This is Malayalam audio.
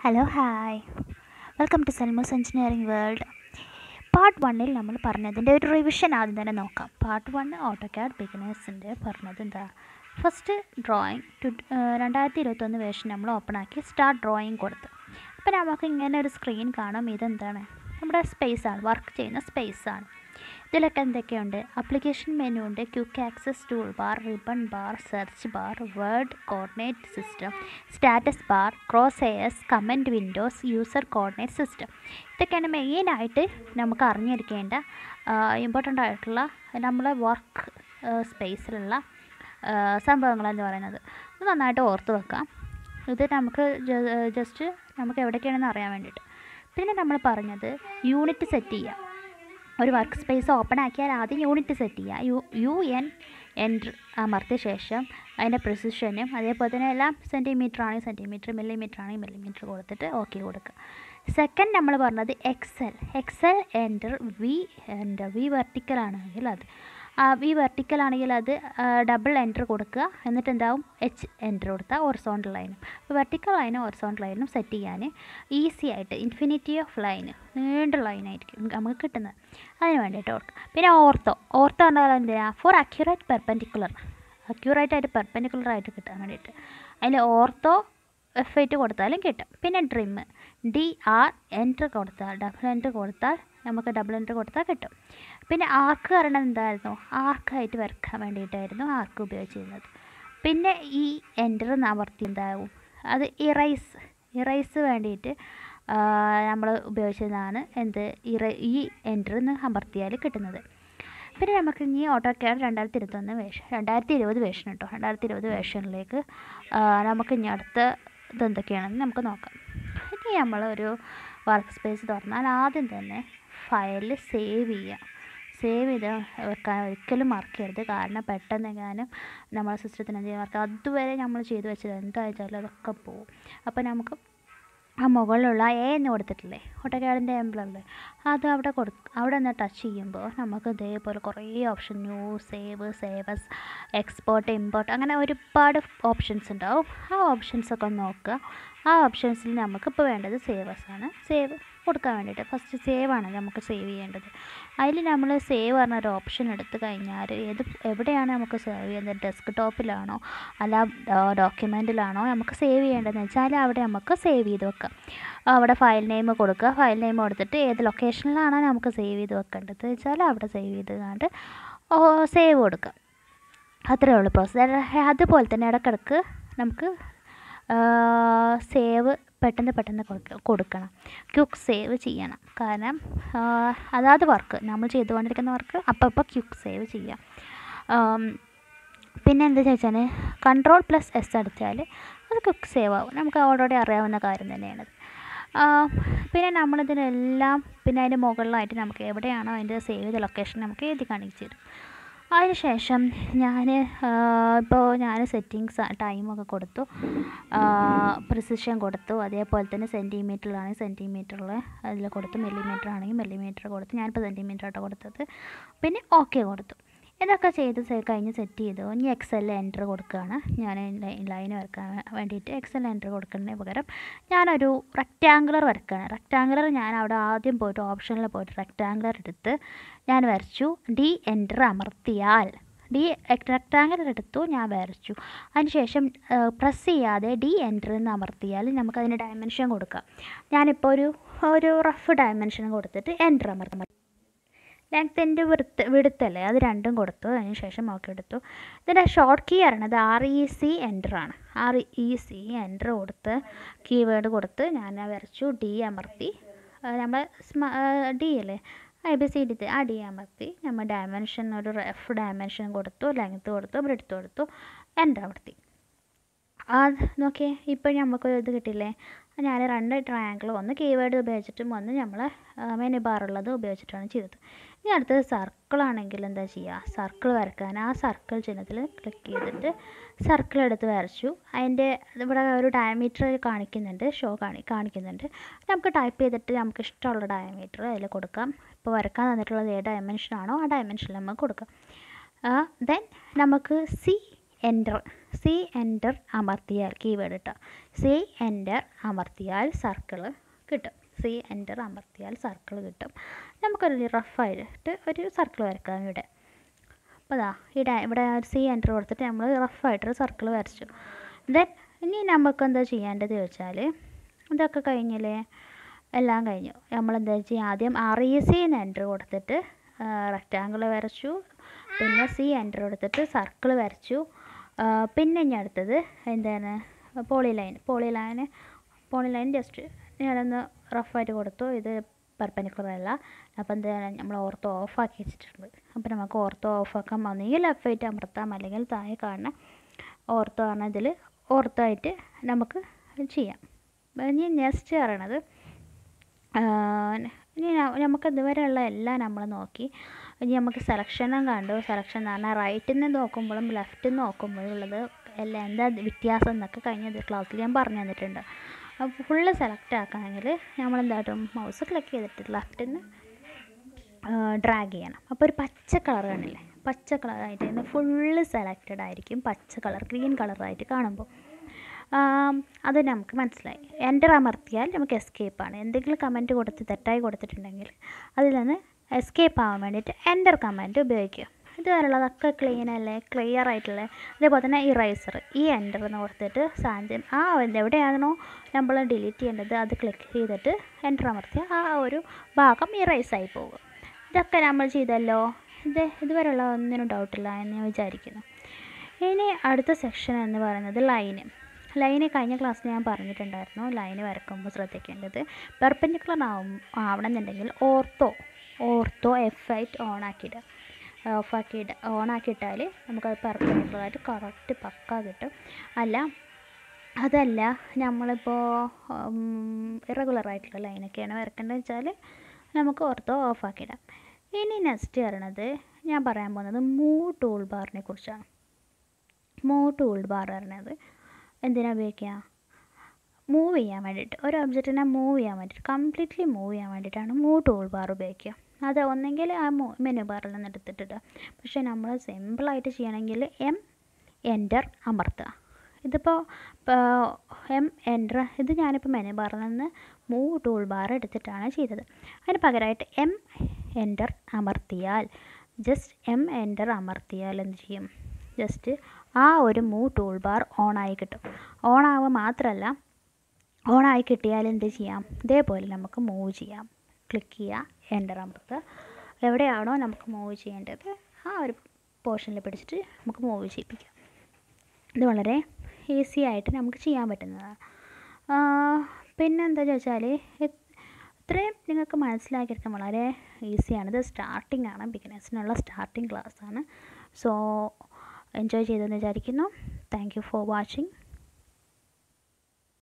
hello hi welcome to Selmos engineering world part വണ്ണിൽ നമ്മൾ പറഞ്ഞതിൻ്റെ ഒരു റിവിഷൻ ആദ്യം തന്നെ നോക്കാം പാർട്ട് വൺ ഓട്ടോക്യാഡ് ബിഗിനേഴ്സിൻ്റെ പറഞ്ഞത് എന്താ ഫസ്റ്റ് ഡ്രോയിങ് ടു രണ്ടായിരത്തി ഇരുപത്തൊന്ന് വേർഷൻ നമ്മൾ ഓപ്പൺ ആക്കി സ്റ്റാർട്ട് ഡ്രോയിങ് കൊടുത്ത് അപ്പോൾ നമുക്ക് ഇങ്ങനെ ഒരു സ്ക്രീൻ കാണും ഇതെന്താണ് നമ്മുടെ സ്പേസ് ആണ് വർക്ക് ചെയ്യുന്ന സ്പേസ് ആണ് ഇതിലൊക്കെ എന്തൊക്കെയുണ്ട് ആപ്ലിക്കേഷൻ മെനു ഉണ്ട് quick access tool bar ribbon bar search bar world coordinate system status bar cross hairs command windows user coordinate system ഇതൊക്കെയാണ് മെയിനായിട്ട് നമുക്ക് അറിഞ്ഞിരിക്കേണ്ട ഇമ്പോർട്ടൻ്റ് ആയിട്ടുള്ള നമ്മളെ വർക്ക് സ്പേസിലുള്ള സംഭവങ്ങളെന്ന് പറയുന്നത് ഇത് നന്നായിട്ട് ഓർത്ത് വെക്കാം ഇത് നമുക്ക് ജസ്റ്റ് നമുക്ക് എവിടേക്കാണെന്ന് അറിയാൻ വേണ്ടിയിട്ട് പിന്നെ നമ്മൾ പറഞ്ഞത് യൂണിറ്റ് സെറ്റ് ചെയ്യുക ഒരു വർക്ക് സ്പേസ് ഓപ്പൺ ആക്കിയാൽ ആദ്യം യൂണിറ്റ് സെറ്റ് ചെയ്യുക യു യു എൻ എൻറ്റർ അമർത്തിയ ശേഷം അതിൻ്റെ പ്രിസിഷനും അതേപോലെ തന്നെ എല്ലാം സെൻറ്റിമീറ്റർ ആണെങ്കിൽ സെൻറ്റിമീറ്റർ മില്ലിമീറ്റർ ആണെങ്കിൽ മില്ലിമീറ്റർ കൊടുത്തിട്ട് ഓക്കെ കൊടുക്കുക സെക്കൻഡ് നമ്മൾ പറഞ്ഞത് X L X L enter V enter V vertical ആണെങ്കിൽ അത് വി വെർട്ടിക്കൽ ആണെങ്കിൽ അത് ഡബിൾ എൻറ്റർ കൊടുക്കുക എന്നിട്ട് എന്താവും എച്ച് എൻറ്റർ കൊടുത്താൽ ഒറിസോണ്ടൽ ലൈനും അപ്പോൾ വെർട്ടിക്കൽ ലൈനും ഒറിസോണ്ടൽ ലൈനും സെറ്റ് ചെയ്യാൻ ഈസി ആയിട്ട് ഇൻഫിനിറ്റി ഓഫ് ലൈന് നീണ്ട ലൈനായിരിക്കും നമുക്ക് കിട്ടുന്നത് അതിന് വേണ്ടിയിട്ട് ഓർക്കുക പിന്നെ ഓർത്തോ ഓർത്തോ പറഞ്ഞാൽ എന്തിനാ ഫോർ അക്യുറേറ്റ് പെർപെൻഡിക്കുലർ അക്യുറേറ്റ് ആയിട്ട് പെർപെൻഡിക്കുലർ ആയിട്ട് കിട്ടാൻ വേണ്ടിയിട്ട് അതിൽ ഓർത്തോ എഫ് എയ്റ്റ് കൊടുത്താലും കിട്ടും പിന്നെ ഡ്രിം ഡി ആർ എൻറ്റർ കൊടുത്താൽ ഡബിൾ എൻറ്റർ കൊടുത്താൽ നമുക്ക് ഡബിൾ എൻറ്റർ കൊടുത്താൽ കിട്ടും പിന്നെ ആർക്ക് പറയണത് എന്തായിരുന്നു ആർക്കായിട്ട് വരക്കാൻ വേണ്ടിയിട്ടായിരുന്നു ആർക്ക് ഉപയോഗിച്ചിരുന്നത് പിന്നെ ഈ എൻറ്റർ അമർത്തി എന്താവും അത് ഇറൈസ് ഇറൈസ് വേണ്ടിയിട്ട് നമ്മൾ ഉപയോഗിച്ചതാണ് എന്ത് ഇറ ഈ എൻറ്റർ എന്ന് അമർത്തിയാൽ കിട്ടുന്നത് പിന്നെ നമുക്ക് ഇനി ഓട്ടോ ക്യാഡ് രണ്ടായിരത്തി ഇരുപത്തൊന്ന് വേഷൻ രണ്ടായിരത്തി ഇരുപത് വേഷൻ കേട്ടോ രണ്ടായിരത്തി ഇരുപത് വേഷനിലേക്ക് നമുക്ക് ഇനി അടുത്ത ഇതെന്തൊക്കെയാണെന്ന് നമുക്ക് നോക്കാം ഇനി നമ്മളൊരു വർക്ക് സ്പേസ് തുറന്നാൽ ആദ്യം തന്നെ ഫയൽ സേവ് ചെയ്യുക സേവ് ചെയ്ത് വെക്കാൻ ഒരിക്കലും മറക്കരുത് കാരണം പെട്ടെന്ന് എങ്ങാനും നമ്മളെ സിസ്റ്റത്തിന് എന്തെങ്കിലും വർക്ക് അതുവരെ നമ്മൾ ചെയ്തു വെച്ചത് എന്താണെന്ന് അതൊക്കെ പോകും അപ്പോൾ നമുക്ക് ആ മുകളിലുള്ള എ എന്ന് കൊടുത്തിട്ടില്ലേ ഓട്ടോക്യാഡിൻ്റെ എംബ്ലല്ലേ അത് അവിടെ കൊടു അവിടെ നിന്ന് ടച്ച് ചെയ്യുമ്പോൾ നമുക്ക് ഇതേപോലെ കുറേ option new save save as export import അങ്ങനെ ഒരുപാട് ഓപ്ഷൻസ് ഉണ്ടാവും ആ ഓപ്ഷൻസൊക്കെ നോക്കുക ആ ഓപ്ഷൻസിൽ നമുക്കിപ്പോൾ വേണ്ടത് സേവസ് ആണ് സേവ് കൊടുക്കാൻ വേണ്ടിയിട്ട് ഫസ്റ്റ് സേവ് ആണ് നമുക്ക് സേവ് ചെയ്യേണ്ടത് അതിൽ നമ്മൾ സേവ് പറഞ്ഞ ഒരു ഓപ്ഷൻ എടുത്തു കഴിഞ്ഞാൽ ഏത് എവിടെയാണ് നമുക്ക് സേവ് ചെയ്യുന്നത് ഡെസ്ക് ടോപ്പിലാണോ അല്ല ഡോക്യുമെൻറ്റിലാണോ നമുക്ക് സേവ് ചെയ്യേണ്ടതെന്ന് വെച്ചാൽ അവിടെ നമുക്ക് സേവ് ചെയ്ത് വെക്കാം അവിടെ ഫയൽ നെയിം കൊടുക്കുക ഫയൽ നെയിം കൊടുത്തിട്ട് ഏത് ലൊക്കേഷനിലാണോ നമുക്ക് സേവ് ചെയ്ത് വെക്കേണ്ടത് വെച്ചാൽ അവിടെ സേവ് ചെയ്ത് കണ്ട് സേവ് കൊടുക്കുക അത്രയേ ഉള്ളൂ പ്രോസസ്സ് അതുപോലെ തന്നെ ഇടയ്ക്കിടക്ക് നമുക്ക് സേവ് പെട്ടെന്ന് പെട്ടെന്ന് കൊടുക്കണം ക്യുക്ക് സേവ് ചെയ്യണം കാരണം അതാത് വർക്ക് നമ്മൾ ചെയ്തുകൊണ്ടിരിക്കുന്ന വർക്ക് അപ്പം അപ്പം ക്യുക്ക് സേവ് ചെയ്യാം പിന്നെ എന്താ ചോദിച്ചാൽ കൺട്രോൾ പ്ലസ് എസ് അടിച്ചാൽ അത് ക്വിക്ക് സേവ് ആവും നമുക്ക് ഓൾറെഡി അറിയാവുന്ന കാര്യം തന്നെയാണത് പിന്നെ നമ്മളിതിനെല്ലാം പിന്നെ അതിൻ്റെ മുകളിലായിട്ട് നമുക്ക് എവിടെയാണോ അതിൻ്റെ സേവ് ചെയ്ത ലൊക്കേഷൻ നമുക്ക് എഴുതി കാണിച്ചു തരും അതിനുശേഷം ഞാൻ ഇപ്പോൾ ഞാൻ സെറ്റിങ്സ് ടൈമൊക്കെ കൊടുത്തു പ്രിസിഷൻ കൊടുത്തു അതേപോലെ തന്നെ സെൻറ്റിമീറ്ററിലാണെങ്കിൽ സെൻറ്റിമീറ്ററിൽ അതിൽ കൊടുത്തു മില്ലിമീറ്റർ ആണെങ്കിൽ മില്ലിമീറ്റർ കൊടുത്തു ഞാനിപ്പോൾ സെൻറ്റിമീറ്റർ ആട്ടോ കൊടുത്തത് പിന്നെ ഓക്കെ കൊടുത്തു ഇതൊക്കെ ചെയ്ത് കഴിഞ്ഞ് സെറ്റ് ചെയ്തു ഇനി എക്സൽ എൻറ്റർ കൊടുക്കുകയാണ് ഞാൻ ലൈൻ വരക്കാൻ വേണ്ടിയിട്ട് എക്സൽ എൻറ്റർ കൊടുക്കുന്നതിന് പകരം ഞാനൊരു റെക്റ്റാങ്കുലർ വരക്കുകയാണ് റെക്റ്റാങ്കുലർ ഞാൻ അവിടെ ആദ്യം പോയിട്ട് ഓപ്ഷനിൽ പോയിട്ട് റെക്റ്റാങ്കുലർ എടുത്ത് ഞാൻ വരച്ചു ഡി എൻറ്റർ അമർത്തിയാൽ ഡി റെക്റ്റാങ്കുലർ എടുത്തു ഞാൻ വരച്ചു അതിനുശേഷം പ്രസ് ചെയ്യാതെ ഡി എൻറ്റർ എന്ന് അമർത്തിയാൽ നമുക്കതിന് ഡയമെൻഷൻ കൊടുക്കാം ഞാനിപ്പോൾ ഒരു ഒരു റഫ് ഡയമെൻഷൻ കൊടുത്തിട്ട് എൻറ്റർ അമർത്താം ലെങ്ത്തിൻ്റെ വിടുത്ത് വിടുത്തല്ലേ അത് രണ്ടും കൊടുത്തു അതിന് ശേഷം ഓക്കെ എടുത്തു ഇതിൻ്റെ ഷോർട്ട് കീ പറയണത് ആർ ഇ സി എൻ്റർ ആണ് ആർ ഇ സി എൻ്റർ കൊടുത്ത് കീവേഡ് കൊടുത്ത് ഞാൻ വരച്ചു ഡി അമർത്തി നമ്മൾ ഡി അല്ലേ ഐ ബി സി ഡി ആ ഡി അമർത്തി നമ്മൾ ഡയമെൻഷൻ ഒരു റഫ് ഡയമെൻഷൻ കൊടുത്തു ലെങ്ത്ത് കൊടുത്തു ബ്രെഡ്ത്ത് കൊടുത്തു എൻ്റർ അമർത്തി ആ നോക്കിയേ ഇപ്പോൾ നമുക്ക് ഇത് കിട്ടില്ലേ ഞാൻ രണ്ട് ട്രയാങ്കിൾ ഒന്ന് കീവേഡ് ഉപയോഗിച്ചിട്ടും ഒന്ന് നമ്മൾ മെനു ബാറുള്ളത് ഉപയോഗിച്ചിട്ടാണ് ചെയ്തത് ഇനി അടുത്തത് സർക്കിൾ ആണെങ്കിൽ എന്താ ചെയ്യുക സർക്കിൾ വരക്കാൻ ആ സർക്കിൾ ചിഹ്നത്തിൽ ക്ലിക്ക് ചെയ്തിട്ട് സർക്കിൾ എടുത്ത് വരച്ചു അതിൻ്റെ ഇവിടെ ഒരു ഡയമീറ്റർ കാണിക്കുന്നുണ്ട് ഷോ കാണി കാണിക്കുന്നുണ്ട് നമുക്ക് ടൈപ്പ് ചെയ്തിട്ട് നമുക്ക് ഇഷ്ടമുള്ള ഡയമീറ്റർ അതിൽ കൊടുക്കാം ഇപ്പോൾ വരക്കാൻ തന്നിട്ടുള്ളത് ഏത് ഡയമെൻഷനാണോ ആ ഡയമെൻഷനിൽ നമുക്ക് കൊടുക്കാം ദെൻ നമുക്ക് സി എൻ്റർ സി എൻ്റർ അമർത്തിയാൽ കീവേഡ് ഇട്ടോ സി എൻ്റർ അമർത്തിയാൽ സർക്കിൾ കിട്ടും സി എൻ്റർ അമർത്തിയാൽ സർക്കിൾ കിട്ടും നമുക്കൊരു റഫായിട്ട് ഒരു സർക്കിൾ വരക്കാം ഇവിടെ അപ്പോൾ അതാ ഇവിടെ ഇവിടെ സി എൻ്റർ കൊടുത്തിട്ട് നമ്മൾ റഫായിട്ടൊരു സർക്കിൾ വരച്ചു ദെൻ ഇനി നമുക്ക് എന്താ ചെയ്യേണ്ടത് ചോദിച്ചാൽ ഇതൊക്കെ കഴിഞ്ഞില്ലേ എല്ലാം കഴിഞ്ഞു നമ്മൾ എന്താ ചെയ്യുക ആദ്യം ആർ ഇ സി എൻ്റർ കൊടുത്തിട്ട് റെക്റ്റാങ്കിൾ വരച്ചു പിന്നെ സി എൻ്റർ കൊടുത്തിട്ട് സർക്കിൾ വരച്ചു ആ, പിന്നെ ഇനി അടുത്തത് എന്താണ് polyline polyline polyline just ഞാനൊന്ന് റഫായിട്ട് കൊടുത്തു ഇത് പെർപ്പനിക്കുലർ അല്ല അപ്പോൾ എന്താണ് നമ്മൾ ഓർത്തോ ഓഫാക്കി വെച്ചിട്ടുണ്ട് അപ്പോൾ നമുക്ക് ഓർത്തോ ഓഫാക്കാം ഒന്നുകിൽ ലെഫ്റ്റ് ആയിട്ട് അമർത്താം അല്ലെങ്കിൽ താഴെ കാണുന്ന ഓർത്തോ ആണ് ഇതിൽ ഓർത്തോ ആയിട്ട് നമുക്ക് ചെയ്യാം ഇനി നെക്സ്റ്റ് പറയണത് ഇനി ന- നമുക്ക് ഇതുവരെയുള്ള എല്ലാം നമ്മൾ നോക്കി ഇനി നമുക്ക് സെലക്ഷനും കണ്ടു സെലക്ഷൻ എന്ന് പറഞ്ഞാൽ റൈറ്റിൽ നിന്ന് നോക്കുമ്പോഴും ലെഫ്റ്റിൽ നിന്ന് നോക്കുമ്പോഴും ഉള്ളത് എല്ലാം എന്താ വ്യത്യാസം എന്നൊക്കെ കഴിഞ്ഞ ക്ലാസ്സിൽ ഞാൻ പറഞ്ഞു തന്നിട്ടുണ്ട് അപ്പോൾ ഫുള്ള് സെലക്ട് ആക്കണമെങ്കിൽ നമ്മൾ എന്തായിട്ടും മൗസ് ക്ലിക്ക് ചെയ്തിട്ട് ലെഫ്റ്റിൽ നിന്ന് ഡ്രാഗ് ചെയ്യണം അപ്പോൾ ഒരു പച്ച കളർ കാണില്ലേ പച്ച കളറായിട്ട് തന്നെ ഫുള്ള് സെലക്റ്റഡ് ആയിരിക്കും പച്ച കളർ ഗ്രീൻ കളറായിട്ട് കാണുമ്പോൾ ആം, അത് നമുക്ക് മനസ്സിലായി എൻ്റർ അമർത്തിയാൽ നമുക്ക് escape ആണ് എന്തെങ്കിലും കമൻറ്റ് കൊടുത്ത് തെറ്റായി കൊടുത്തിട്ടുണ്ടെങ്കിൽ അതിൽ നിന്ന് എസ്കേപ്പ് ആവാൻ വേണ്ടിയിട്ട് എൻ്റർ കമൻറ്റ് ഉപയോഗിക്കുക ഇതുവരെയുള്ളതൊക്കെ ക്ലീൻ അല്ലേ ക്ലിയർ ആയിട്ടുള്ള അതേപോലെ തന്നെ ഇറൈസർ ഈ എൻ്റർ എന്ന് കൊടുത്തിട്ട് സാധനം ആ എന്ത് എവിടെയാണോ നമ്മൾ ഡിലീറ്റ് ചെയ്യേണ്ടത് അത് ക്ലിക്ക് ചെയ്തിട്ട് എൻ്റർ അമർത്തിയാൽ ആ ഒരു ഭാഗം ഇറൈസ് ആയി പോകും ഇതൊക്കെ നമ്മൾ ചെയ്തല്ലോ ഇത് ഇതുവരെയുള്ള ഒന്നിനും ഡൗട്ടില്ല എന്ന് ഞാൻ വിചാരിക്കുന്നു ഇനി അടുത്ത സെക്ഷൻ എന്ന് പറയുന്നത് ലൈന് ലൈന് കഴിഞ്ഞ ക്ലാസ്സിൽ ഞാൻ പറഞ്ഞിട്ടുണ്ടായിരുന്നു ലൈന് വരക്കുമ്പോൾ ശ്രദ്ധിക്കേണ്ടത് പെർപ്പൻഡിക്കുലർ ആവും ആവണമെന്നുണ്ടെങ്കിൽ ഓർത്തോ ഓർത്തോ എഫ് ആയിട്ട് ഓൺ ആക്കിയിടുക ഓഫാക്കിയിട്ട് ഓൺ ആക്കിയിട്ടാൽ നമുക്കത് പെർപ്പൻഡിക്കുലറായിട്ട് കറക്റ്റ് പക്ക കിട്ടും അല്ല അതല്ല നമ്മളിപ്പോൾ ഇറഗുലർ ആയിട്ടുള്ള ലൈനൊക്കെയാണ് വരക്കേണ്ടത് വെച്ചാൽ നമുക്ക് ഓർത്തോ ഓഫാക്കിയിടാം ഇനി നെക്സ്റ്റ് പറയണത് ഞാൻ പറയാൻ പോകുന്നത് മൂ ടൂൾ ബാറിനെ കുറിച്ചാണ് മൂ ടൂൾ ബാർ പറയുന്നത് എന്തിനാ ഉപയോഗിക്കുക മൂവ് ചെയ്യാൻ വേണ്ടിയിട്ട് ഒരു ഒബ്ജക്റ്റിനെ മൂവ് ചെയ്യാൻ വേണ്ടിയിട്ട് കംപ്ലീറ്റ്ലി മൂവ് ചെയ്യാൻ വേണ്ടിയിട്ടാണ് മൂവ് ടൂൾ ബാർ ഉപയോഗിക്കുക അത് ഒന്നെങ്കിൽ ആ മെനു ബാറിൽ നിന്ന് എടുത്തിട്ടിടുക പക്ഷേ നമ്മൾ സിമ്പിളായിട്ട് ചെയ്യണമെങ്കിൽ എം എൻ്റർ അമർത്തുക ഇതിപ്പോൾ എം എൻ്റർ ഇത് ഞാനിപ്പോൾ മെനു ബാറിൽ നിന്ന് മൂവ് ടൂൾ ബാർ എടുത്തിട്ടാണ് ചെയ്തത് അതിന് പകരമായിട്ട് എം എൻ്റർ അമർത്തിയാൽ ജസ്റ്റ് എം എൻ്റർ അമർത്തിയാൽ എന്ത് ചെയ്യും ജസ്റ്റ് ആ ഒരു മൂവ് ടൂൾ ബാർ ഓണായി കിട്ടും ഓണാവുക മാത്രമല്ല ഓണായി കിട്ടിയാൽ എന്ത് ചെയ്യാം ഇതേപോലെ നമുക്ക് മൂവ് ചെയ്യാം ക്ലിക്ക് ചെയ്യുക എൻ്റർ അമർത്തുക എവിടെയാണോ നമുക്ക് മൂവ് ചെയ്യേണ്ടത് ആ ഒരു പോർഷനിൽ പിടിച്ചിട്ട് നമുക്ക് മൂവ് ചെയ്യിപ്പിക്കാം ഇത് വളരെ ഈസി ആയിട്ട് നമുക്ക് ചെയ്യാൻ പറ്റുന്നതാണ് ആ, പിന്നെ എന്താ ചോദിച്ചാൽ ഇത്രയും നിങ്ങൾക്ക് മനസ്സിലാക്കിയെടുക്കാൻ വളരെ ഈസിയാണ് ഇത് സ്റ്റാർട്ടിംഗ് ആണ് ബിഗിനേഴ്സിനുള്ള സ്റ്റാർട്ടിംഗ് ക്ലാസ് ആണ് സോ എൻജോയ് ചെയ്തെന്ന് വിചാരിക്കുന്നു താങ്ക് യു ഫോർ വാച്ചിങ്